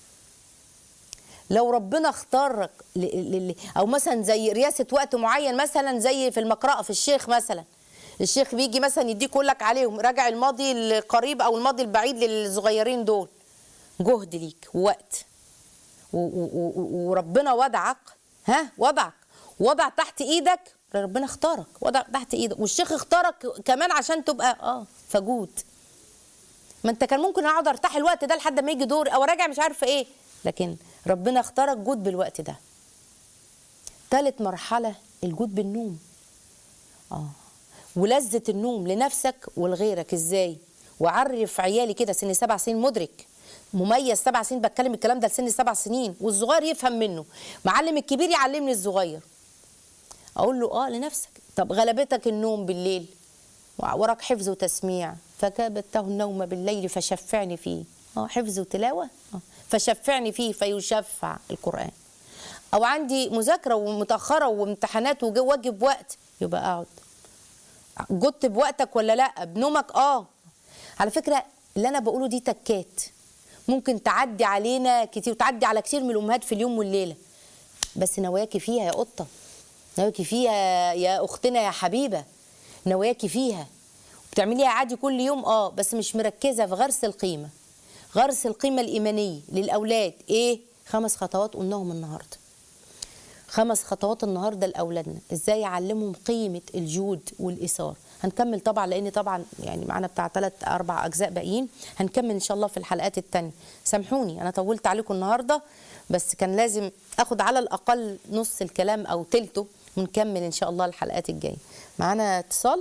لو ربنا اختارك ل... ل... ل- او مثلا زي رياسه وقت معين مثلا زي في المقرأة في الشيخ مثلا الشيخ بيجي مثلا يديك يقول لك عليهم راجع الماضي القريب او الماضي البعيد للصغيرين دول جهد ليك ووقت و- و- و- وربنا وضعك ها وضعك وضع تحت ايدك ربنا اختارك وضع تحت ايدك والشيخ اختارك كمان عشان تبقى اه فجود ما انت كان ممكن اقعد ارتاح الوقت ده لحد ما يجي دور او راجع مش عارفه ايه لكن ربنا اختارك جود بالوقت ده ثالث مرحله الجود بالنوم اه ولذة النوم لنفسك ولغيرك ازاي وعرف عيالي كده سن سبع سنين مدرك مميز سبع سنين بتكلم الكلام ده لسن سبع سنين والصغير يفهم منه معلم الكبير يعلمني الصغير اقول له اه لنفسك طب غلبتك النوم بالليل وراك حفظ وتسميع فكابته النوم بالليل فشفعني فيه اه حفظ وتلاوه آه. فشفعني فيه فيشفع القران او عندي مذاكره ومتاخره وامتحانات وواجب وقت يبقى اقعد جدت بوقتك ولا لا بنومك اه على فكره اللي انا بقوله دي تكات ممكن تعدي علينا كتير وتعدي على كتير من الامهات في اليوم والليله بس نواياكي فيها يا قطه نواياكي فيها يا اختنا يا حبيبه نواياكي فيها بتعمليها عادي كل يوم اه بس مش مركزه في غرس القيمه غرس القيمه الايمانيه للاولاد ايه خمس خطوات قلناهم النهارده خمس خطوات النهارده لاولادنا ازاي اعلمهم قيمه الجود والايثار هنكمل طبعا لان طبعا يعني معانا بتاع ثلاث اربع اجزاء باقيين هنكمل ان شاء الله في الحلقات التانية سامحوني انا طولت عليكم النهارده بس كان لازم اخد على الاقل نص الكلام او تلته ونكمل ان شاء الله الحلقات الجايه معانا اتصال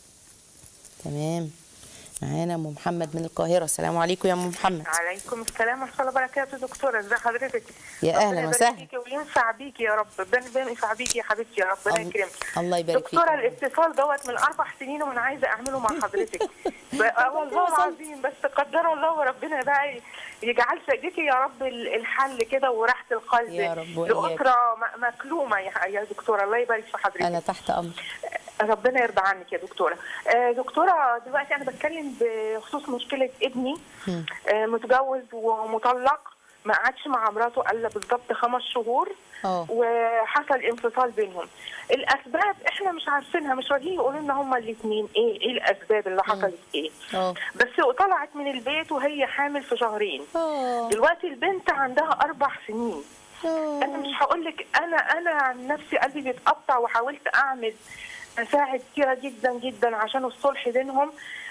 تمام معانا ام محمد من القاهره السلام عليكم يا ام محمد عليكم السلام ورحمه الله وبركاته دكتوره ازي حضرتك يا ربنا أهلاً يبارك وسهلاً. فيكي وينفع بيكي يا رب ربنا ينفع بيكي يا حبيبتي يا ربنا الله- يكرمك الله يبارك فيك. دكتوره الاتصال دوت من اربع سنين وانا عايزه اعمله مع حضرتك ب- آه والله العظيم بس قدر الله وربنا بقى يجعل في ايديكي يا رب ال- الحل كده وراحه القلب يا رب وإياك. لاسره م- مكلومه يا يا دكتوره الله يبارك في حضرتك انا تحت امر ربنا يرضى عنك يا دكتوره آه، دكتوره دلوقتي انا بتكلم بخصوص مشكله ابني آه، متجوز ومطلق ما قعدش مع مراته الا بالظبط خمس شهور اه. وحصل انفصال بينهم الاسباب احنا مش عارفينها مش راضيين يقولوا لنا هما الاثنين ايه ايه الاسباب اللي حصلت ايه اه. بس طلعت من البيت وهي حامل في شهرين اه دلوقتي البنت عندها اربع سنين انا اه مش هقول لك انا انا عن نفسي قلبي بيتقطع وحاولت اعمل مساعد كتيره جدا جدا عشان الصلح بينهم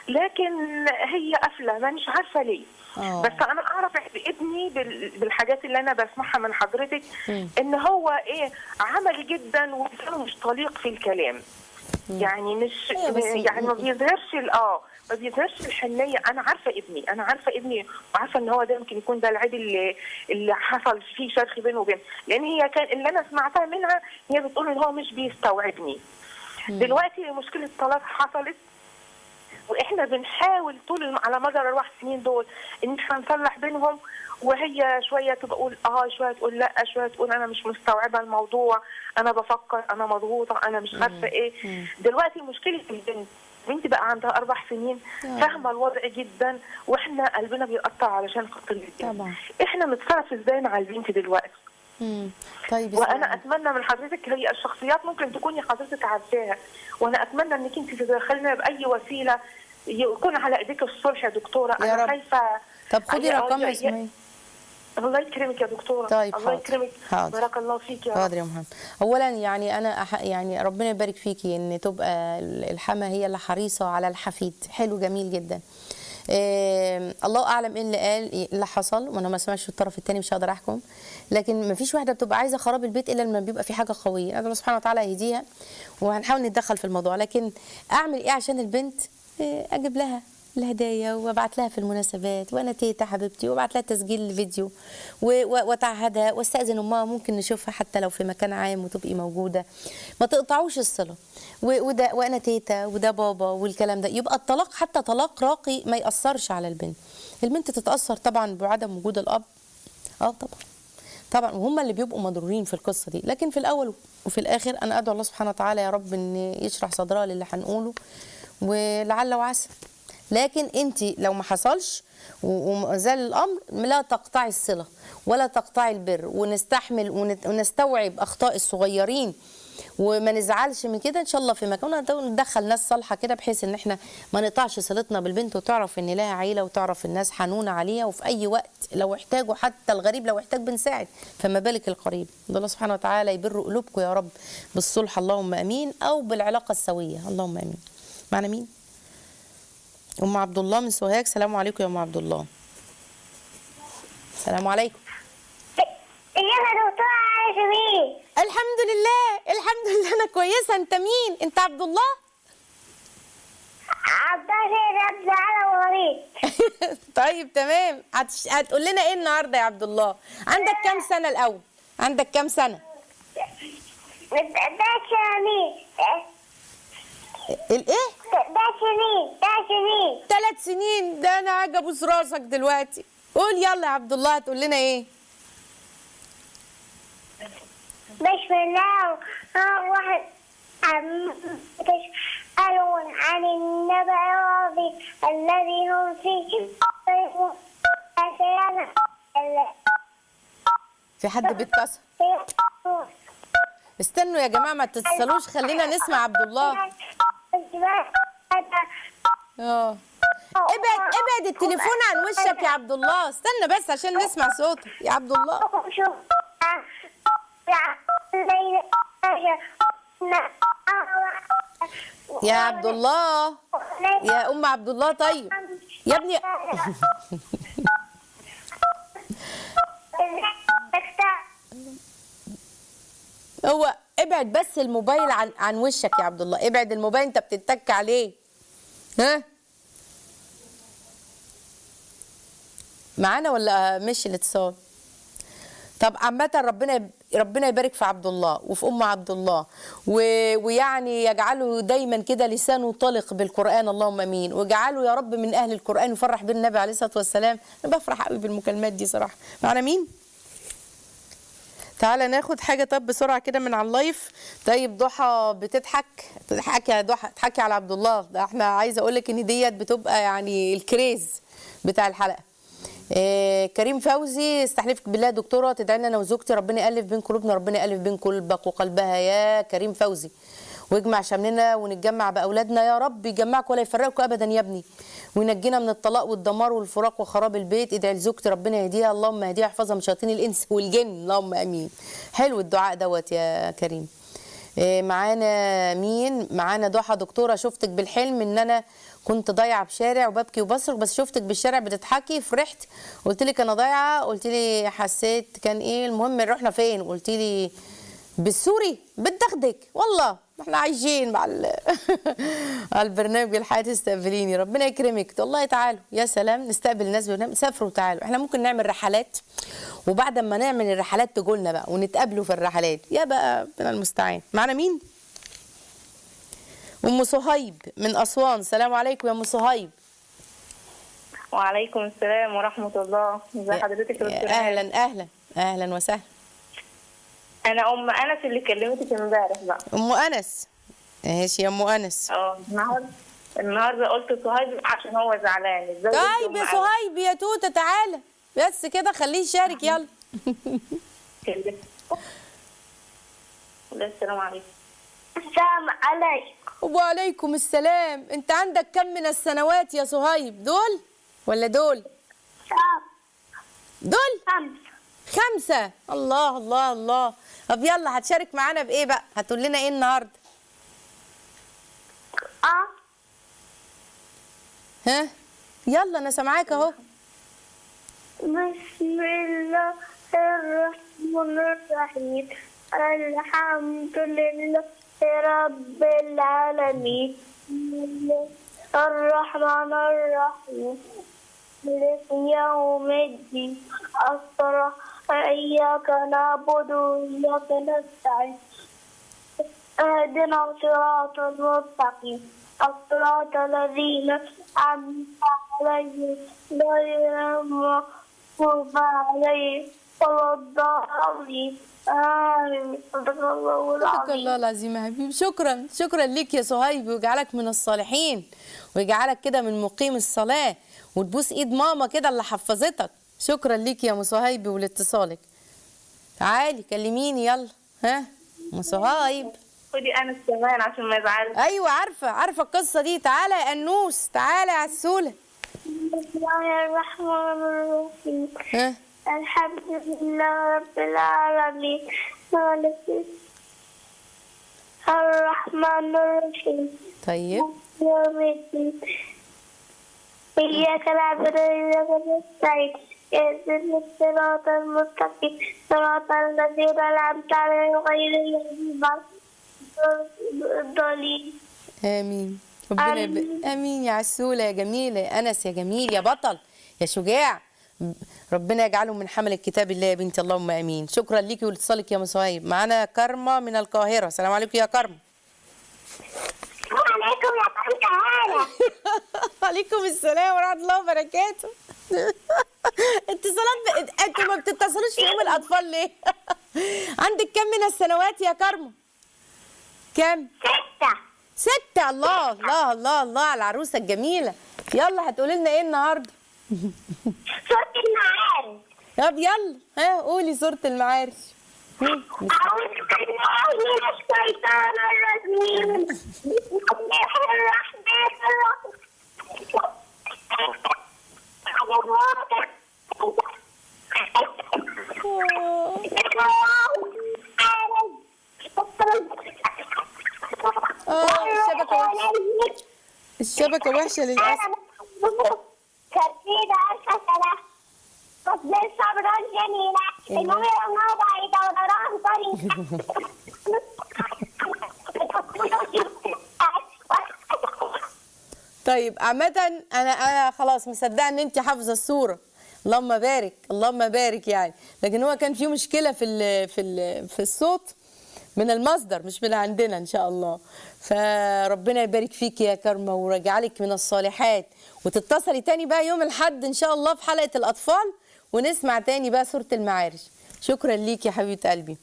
لكن هي قافله ما مش عارفه ليه آه. بس انا اعرف ابني بال- بالحاجات اللي انا بسمعها من حضرتك مم. ان هو ايه عملي جدا وكان مش طليق في الكلام يعني مش أيوة بس يعني ما بيظهرش ال- اه ما بيظهرش الحنيه انا عارفه ابني انا عارفه ابني وعارفه ان هو ده يمكن يكون ده العيب اللي اللي حصل فيه شرخ بينه وبين لان هي كان اللي انا سمعتها منها هي بتقول ان هو مش بيستوعبني دلوقتي مشكله الطلاق حصلت واحنا بنحاول طول الم- على مدار الاربع سنين دول ان احنا نصلح بينهم وهي شويه تقول اه شويه تقول لا شويه تقول انا مش مستوعبه الموضوع انا بفكر انا مضغوطه انا مش عارفه ايه دلوقتي مشكله البنت بنتي بقى عندها اربع سنين فاهمه الوضع جدا واحنا قلبنا بيقطع علشان خاطر البنت طبعا. احنا نتصرف ازاي مع البنت دلوقتي مم. طيب وانا اسمعي. اتمنى من حضرتك هي الشخصيات ممكن تكوني حضرتك عارفاها وانا اتمنى انك انت تدخلنا باي وسيله يكون على ايديك الصلح يا دكتوره يا انا رب. خايفه طب خدي يا- رقمها يا- اسمعي الله يكرمك يا دكتوره طيب الله حاضر. يكرمك حاضر. بارك الله فيك يا رب حاضر يا محمد اولا يعني انا أح... يعني ربنا يبارك فيكي ان تبقى الحما هي اللي حريصه على الحفيد حلو جميل جدا إيه الله اعلم ايه اللي قال إيه اللي حصل وانا ما سمعتش الطرف الثاني مش هقدر احكم لكن ما فيش واحده بتبقى عايزه خراب البيت الا لما بيبقى في حاجه قويه الله سبحانه وتعالى يهديها وهنحاول نتدخل في الموضوع لكن اعمل ايه عشان البنت إيه اجيب لها الهدايا وابعت لها في المناسبات وانا تيتا حبيبتي وابعت لها تسجيل فيديو و- و- واتعهدها واستاذن امها ممكن نشوفها حتى لو في مكان عام وتبقي موجوده ما تقطعوش الصله و- وده وانا تيتا وده بابا والكلام ده يبقى الطلاق حتى طلاق راقي ما ياثرش على البنت البنت تتاثر طبعا بعدم وجود الاب اه طبعا طبعا وهم اللي بيبقوا مضرورين في القصه دي لكن في الاول وفي الاخر انا ادعو الله سبحانه وتعالى يا رب ان يشرح صدرها للي هنقوله ولعل وعسى لكن انت لو ما حصلش و- وما زال الامر لا تقطعي الصله ولا تقطعي البر ونستحمل ونت- ونستوعب اخطاء الصغيرين وما نزعلش من كده ان شاء الله في مكان وندخل ناس صالحه كده بحيث ان احنا ما نقطعش صلتنا بالبنت وتعرف ان لها عيله وتعرف الناس حنونه عليها وفي اي وقت لو احتاجوا حتى الغريب لو احتاج بنساعد فما بالك القريب ده الله سبحانه وتعالى يبر قلوبكم يا رب بالصلح اللهم امين او بالعلاقه السويه اللهم امين معنا مين ام عبد الله من سوهاج سلام عليكم يا ام عبد الله السلام عليكم إنما دكتورة عايشة مين؟ الحمد لله الحمد لله انا كويسه انت مين انت عبد الله عبد الله رد على مريض طيب تمام هتش... هتقول لنا ايه النهارده يا عبد الله عندك كام سنه الاول عندك كام سنه ده سنين الايه ده سنين ده سنين ثلاث سنين ده انا عاجب ابوس راسك دلوقتي قول يلا يا عبد الله هتقول لنا ايه بسم الله الرحمن الرحيم تسألون عن النبأ العظيم الذي هم فيه أسلام في حد بيتكسر استنوا يا جماعه ما تتصلوش خلينا نسمع عبد الله اه ابعد ابعد التليفون عن وشك يا عبد الله استنى بس عشان نسمع صوتك يا عبد الله يا عبد الله يا ام عبد الله طيب يا ابني هو ابعد بس الموبايل عن عن وشك يا عبد الله ابعد الموبايل انت بتتك عليه ها معانا ولا مشي الاتصال طب عامة ربنا يب- ربنا يبارك في عبد الله وفي ام عبد الله و... ويعني يجعله دايما كده لسانه طلق بالقران اللهم امين واجعله يا رب من اهل القران ويفرح بالنبي عليه الصلاه والسلام انا بفرح قوي بالمكالمات دي صراحه معنا مين؟ تعالى ناخد حاجة طب بسرعة كده من على اللايف طيب ضحى بتضحك تضحكي يا ضحى تضحكي على عبد الله ده احنا عايزة اقول لك ان ديت بتبقى يعني الكريز بتاع الحلقة إيه كريم فوزي استحلفك بالله يا دكتوره تدعي لنا انا وزوجتي ربنا يالف بين قلوبنا ربنا يالف بين قلبك وقلبها يا كريم فوزي ويجمع شملنا ونتجمع باولادنا يا رب يجمعك ولا يفرقكم ابدا يا ابني وينجينا من الطلاق والدمار والفراق وخراب البيت ادعي لزوجتي ربنا يهديها اللهم اهديها احفظها من شياطين الانس والجن اللهم امين حلو الدعاء دوت يا كريم إيه معانا مين معانا ضحى دكتوره شفتك بالحلم ان انا كنت ضايعه بشارع وببكي وبصرخ بس شفتك بالشارع بتضحكي فرحت قلت لك انا ضايعه قلت لي حسيت كان ايه المهم رحنا فين قلت لي بالسوري بتدغدغ والله احنا عايشين مع ال... على البرنامج الحياه تستقبليني ربنا يكرمك والله تعالوا يا سلام نستقبل الناس برنامج سافروا تعالوا احنا ممكن نعمل رحلات وبعد ما نعمل الرحلات تجولنا بقى ونتقابلوا في الرحلات يا بقى من المستعان معنا مين ام صهيب من اسوان السلام عليكم يا ام صهيب وعليكم السلام ورحمة الله ازي حضرتك يا يا دكتور اهلا اهلا اهلا وسهلا انا ام انس اللي كلمتك امبارح بقى ام انس ماشي يا ام انس اه النهارده النهارده قلت صهيب عشان هو زعلان ازاي قلت طيب أم يا أنس؟ صهيب يا توته تعالى بس كده خليه يشارك يلا كلمت. السلام عليكم السلام عليكم وعليكم السلام انت عندك كم من السنوات يا صهيب دول ولا دول دول خمسة خمسة الله الله الله طب يلا هتشارك معانا بإيه بقى هتقول لنا إيه النهاردة اه ها يلا أنا سامعاك أهو بسم الله الرحمن الرحيم الحمد لله رب العالمين الرحمن الرحيم مالك يوم الدين الصراط إياك نعبد وإياك نستعين اهدنا الصراط المستقيم الصراط الذين أنعمت عليهم غير المغضوب عليهم ولا الضالين آمين صدق الله صدق العظيم الله العظيم يا حبيبي شكرا شكرا ليك يا صهيب ويجعلك من الصالحين ويجعلك كده من مقيم الصلاة وتبوس ايد ماما كده اللي حفظتك شكرا ليك يا ام صهيب ولاتصالك تعالي كلميني يلا ها ام صهيب خدي انس كمان عشان ما يزعلش ايوه عارفه عارفه القصه دي تعالى يا انوس تعالى يا عسوله بسم الله الرحمن الرحيم ها الحمد لله رب العالمين مالك الرحمن الرحيم طيب يوم الدين إياك نعبد وإياك نستعين اهدنا الصراط المستقيم صراط الذين أنعمت عليهم غير المغضوب عليهم الضالين امين ربنا يب... آمين. امين يا عسوله يا جميله يا انس يا جميل يا بطل يا شجاع ربنا يجعله من حمل كتاب الله يا بنتي اللهم امين شكرا ليكي ولاتصالك يا مصايب معانا كرمه من القاهره السلام عليكم يا كرمه وعليكم يا طنط هالة عليكم السلام ورحمه الله وبركاته اتصالات ب... انتوا ما بتتصلوش في يوم الاطفال ليه عندك كم من السنوات يا كرمه كم ستة ستة الله الله الله الله على العروسة الجميلة يلا هتقولي لنا ايه النهارده صوت المعارف طب يلا ها قولي سورة المعارج هم، أعوذ بالله من الشيطان الرجيم بسم الله الرحمن الرحيم آه، الشبكة وحشة. الشبكة وحشة للأسف كثيرة الحسنة تصبر صبرا جميلا المؤمن بعيدا ودراه طريقا طيب عامة أنا أنا خلاص مصدقة إن أنت حافظة الصورة اللهم بارك اللهم بارك يعني لكن هو كان في مشكلة في ال في ال في الصوت من المصدر مش من عندنا إن شاء الله فربنا يبارك فيك يا كرمة ويجعلك من الصالحات وتتصلي تاني بقى يوم الحد إن شاء الله في حلقة الأطفال ونسمع تاني بقى سورة المعارج شكرا ليك يا حبيبة قلبي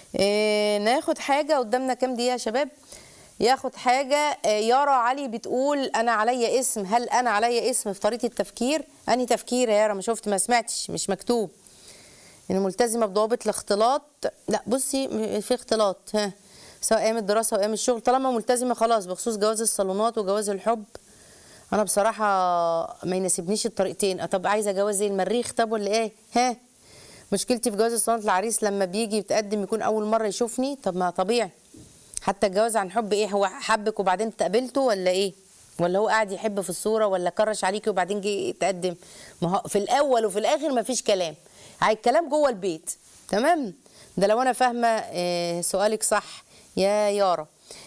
إيه ناخد حاجة قدامنا كام دقيقة يا شباب ياخد حاجة آه، يارا علي بتقول أنا عليا اسم هل أنا عليا اسم في طريقة التفكير أنهي تفكير يا يارا ما شفت ما سمعتش مش مكتوب إن ملتزمة بضوابط الاختلاط لا بصي م- في اختلاط ها سواء أيام الدراسة أو أيام الشغل طالما ملتزمة خلاص بخصوص جواز الصالونات وجواز الحب أنا بصراحة ما يناسبنيش الطريقتين أه طب عايزة جواز إيه المريخ طب ولا إيه ها مشكلتي في جواز الصالونات العريس لما بيجي يتقدم يكون أول مرة يشوفني طب ما طبيعي حتى الجواز عن حب ايه هو حبك وبعدين اتقابلته ولا ايه ولا هو قاعد يحب في الصوره ولا كرش عليكي وبعدين جه يتقدم ما هو في الاول وفي الاخر ما فيش كلام هاي الكلام جوه البيت تمام ده لو انا فاهمه آه، سؤالك صح يا يارا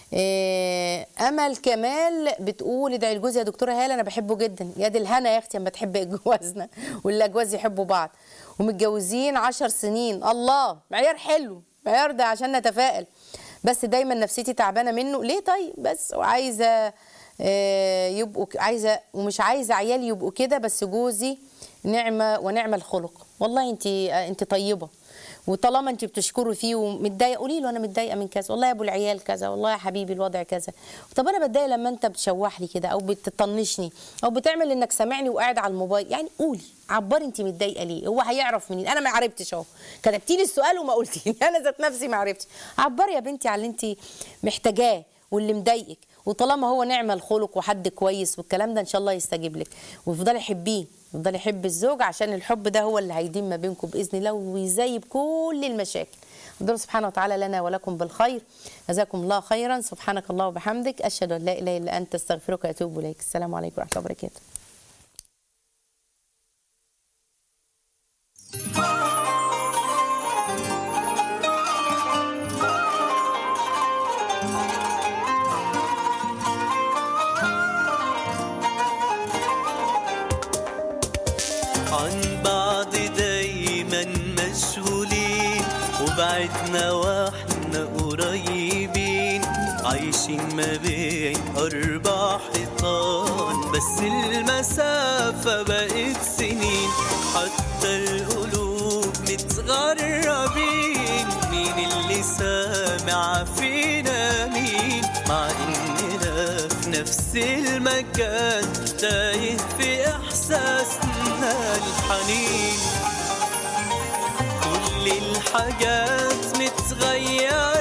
آه، امل كمال بتقول ادعي لجوزي يا دكتوره هاله انا بحبه جدا يا دي الهنا يا اختي اما تحب جوازنا والاجواز يحبوا بعض ومتجوزين عشر سنين الله معيار حلو معيار ده عشان نتفائل بس دايما نفسيتي تعبانه منه ليه طيب بس وعايزه آه، يبقوا ك- عايزه ومش عايزه عيالي يبقوا كده بس جوزي نعمه ونعمه الخلق والله انت انت طيبه وطالما انت بتشكروا فيه ومتضايقه قولي له انا متضايقه من كذا والله يا ابو العيال كذا والله يا حبيبي الوضع كذا طب انا بتضايق لما انت بتشوح لي كده او بتطنشني او بتعمل انك سامعني وقاعد على الموبايل يعني قولي عبري انت متضايقه ليه هو هيعرف منين انا ما عرفتش اهو كتبتي لي السؤال وما قلتي انا ذات نفسي ما عرفتش عبري يا بنتي على اللي انت محتاجاه واللي مضايقك وطالما هو نعمه الخلق وحد كويس والكلام ده ان شاء الله يستجيب لك وافضلي حبيه افضلي حب الزوج عشان الحب ده هو اللي هيديم ما بينكم باذن الله ويزيب كل المشاكل ربنا سبحانه وتعالى لنا ولكم بالخير جزاكم الله خيرا سبحانك الله وبحمدك اشهد ان لا اله الا انت استغفرك واتوب اليك السلام عليكم ورحمه الله وبركاته عن بعض دايما مشغولين وبعدنا واحنا قريبين عايشين ما بين أربع حيطان بس المسافة بقت سنين حتى القلوب متغربين مين اللي سامع فينا مين مع إننا في نفس المكان تايه في إحساسنا الحنين كل الحاجات متغيرة